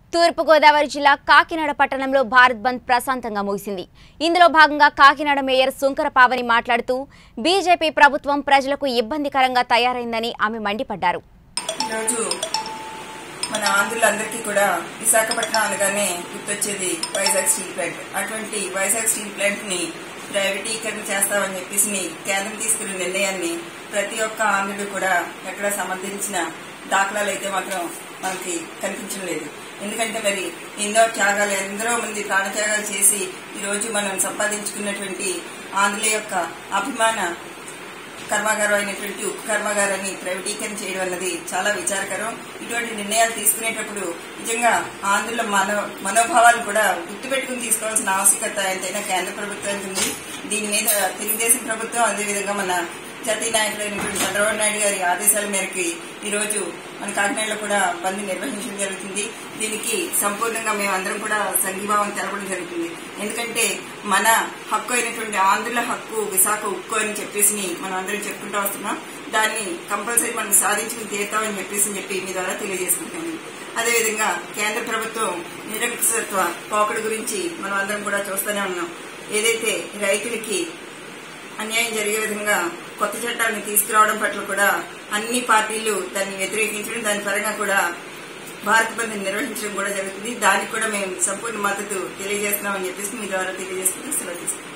తూర్పుగోదావరి జిల్లా కాకినాడ పట్టణంలో భారత్ బంద్ ప్రశాంతంగా ముగిసింది ఇందులో భాగంగా కాకినాడ మేయర్ సుంకర పావని మాట్లాడుతూ బీజేపీ ప్రభుత్వం ప్రజలకు ఇబ్బందికరంగా తయారైందని ఆమె మండిపడ్డారు ఈరోజు మన ఆంధ్రులందరికీ కూడా విశాఖపట్నం అనగానే గుర్తొచ్చేది వైజాగ్ స్టీల్ ప్లాంట్ అటువంటి వైజాగ్ స్టీల్ ప్లాంట్ ని ప్రైవేటీకరణ చేస్తామని చెప్పేసి కేంద్రం తీసుకున్న నిర్ణయాన్ని ప్రతి ఒక్క ఆంధ్రుడు కూడా ఎక్కడ సమర్థించిన దాఖలాలు అయితే మాత్రం మనకి కనిపించడం లేదు ఎందుకంటే మరి ఎన్నో త్యాగాలు ఎందరో మంది ప్రాణత్యాగాలు చేసి ఈ రోజు మనం సంపాదించుకున్నటువంటి ఆంధ్రుల యొక్క అభిమాన కర్మాగారం అయినటువంటి ఉక్కు కర్మాగారాన్ని ప్రైవేటీకరణ చేయడం అన్నది చాలా విచారకరం ఇటువంటి నిర్ణయాలు తీసుకునేటప్పుడు నిజంగా ఆంధ్రుల మనో మనోభావాలను కూడా గుర్తుపెట్టుకుని తీసుకోవాల్సిన ఆవశ్యకత ఎంతైనా కేంద్ర ప్రభుత్వానికి ఉంది దీని మీద తెలుగుదేశం ప్రభుత్వం అదేవిధంగా మన జాతీయ నాయకులైనటువంటి చంద్రబాబు నాయుడు గారి ఆదేశాల మేరకు ఈ రోజు మన కాకినాడలో కూడా బంద్ నిర్వహించడం జరుగుతుంది దీనికి సంపూర్ణంగా మేమందరం కూడా సంఘీభావం తెలపడం జరుగుతుంది ఎందుకంటే మన హక్కు అయినటువంటి ఆంధ్రుల హక్కు విశాఖ ఉక్కు అని చెప్పేసి మనం అందరం చెప్పుకుంటూ వస్తున్నాం దాన్ని కంపల్సరీ మనం సాధించుకుని తీరుతామని చెప్పేసి చెప్పి మీ ద్వారా తెలియజేసుకుంటాము అదేవిధంగా కేంద్ర ప్రభుత్వం నిరంకుశత్వ పోకడు గురించి మనం అందరం కూడా చూస్తూనే ఉన్నాం ఏదైతే రైతులకి అన్యాయం జరిగే విధంగా కొత్త చట్టాలను తీసుకురావడం పట్ల కూడా అన్ని పార్టీలు దాన్ని వ్యతిరేకించడం దాని పరంగా కూడా భారత్ బంద్ నిర్వహించడం కూడా జరుగుతుంది దానికి కూడా మేము సంపూర్ణ మద్దతు తెలియజేస్తున్నామని చెప్పేసి మీ ద్వారా తెలియజేసుకుంటూ సెలవు తీసుకుంటాం